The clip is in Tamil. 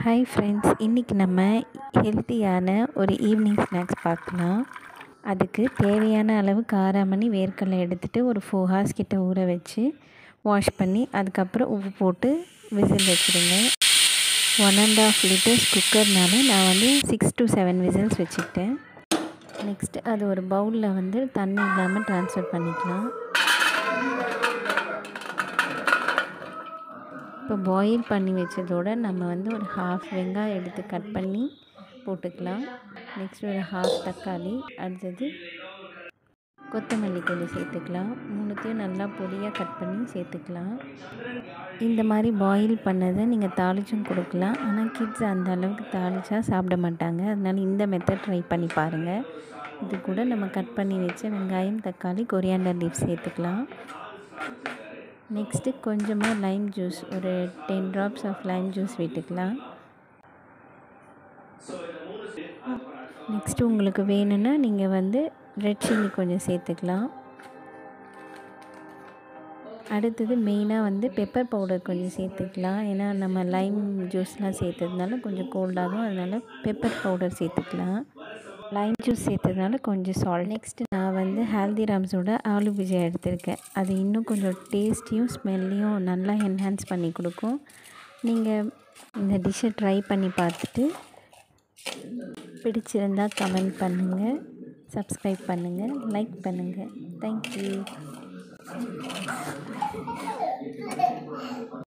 ஹாய் ஃப்ரெண்ட்ஸ் இன்றைக்கி நம்ம ஹெல்த்தியான ஒரு ஈவினிங் ஸ்நாக்ஸ் பார்க்கலாம் அதுக்கு தேவையான அளவு காராமணி வேர்க்கடலை எடுத்துகிட்டு ஒரு ஃபோர் ஹார்ஸ் கிட்ட ஊற வச்சு வாஷ் பண்ணி அதுக்கப்புறம் உப்பு போட்டு விசில் வச்சுருங்க ஒன் அண்ட் ஆஃப் லிட்டர்ஸ் குக்கர்னால நான் வந்து சிக்ஸ் டு செவன் விசில்ஸ் வச்சுக்கிட்டேன் நெக்ஸ்ட்டு அது ஒரு பவுலில் வந்து தண்ணி இல்லாமல் ட்ரான்ஸ்ஃபர் பண்ணிக்கலாம் இப்போ பாயில் பண்ணி வச்சதோட நம்ம வந்து ஒரு ஹாஃப் வெங்காயம் எடுத்து கட் பண்ணி போட்டுக்கலாம் நெக்ஸ்ட் ஒரு ஹாஃப் தக்காளி அடுத்தது கொத்தமல்லி கொஞ்சம் சேர்த்துக்கலாம் மூணுத்தையும் நல்லா பொடியாக கட் பண்ணி சேர்த்துக்கலாம் இந்த மாதிரி பாயில் பண்ணதை நீங்கள் தாளிச்சும் கொடுக்கலாம் ஆனால் கிட்ஸ் அந்த அளவுக்கு தாளிச்சா சாப்பிட மாட்டாங்க அதனால் இந்த மெத்தட் ட்ரை பண்ணி பாருங்கள் இது கூட நம்ம கட் பண்ணி வச்ச வெங்காயம் தக்காளி கொரியாண்டர் லீஃப் சேர்த்துக்கலாம் நெக்ஸ்ட்டு கொஞ்சமாக லைம் ஜூஸ் ஒரு ten drops of lime juice விட்டுக்கலாம் நெக்ஸ்ட்டு உங்களுக்கு வேணும்னா நீங்கள் வந்து ரெட் சில்லி கொஞ்சம் சேர்த்துக்கலாம் அடுத்தது மெயினாக வந்து பெப்பர் பவுடர் கொஞ்சம் சேர்த்துக்கலாம் ஏன்னா நம்ம லைம் ஜூஸ்லாம் சேர்த்ததுனால கொஞ்சம் கோல்டாகும் அதனால் பெப்பர் பவுடர் சேர்த்துக்கலாம் லைம் ஜூஸ் சேர்த்ததுனால கொஞ்சம் சால்ட் நெக்ஸ்ட்டு நான் வந்து ஹால்திராம்ஸோட ஆலு பிஜா எடுத்திருக்கேன் அது இன்னும் கொஞ்சம் டேஸ்ட்டையும் ஸ்மெல்லையும் நல்லா என்ஹான்ஸ் பண்ணி கொடுக்கும் நீங்கள் இந்த டிஷ்ஷை ட்ரை பண்ணி பார்த்துட்டு பிடிச்சிருந்தால் கமெண்ட் பண்ணுங்கள் சப்ஸ்கிரைப் பண்ணுங்கள் லைக் பண்ணுங்கள் தேங்க்யூ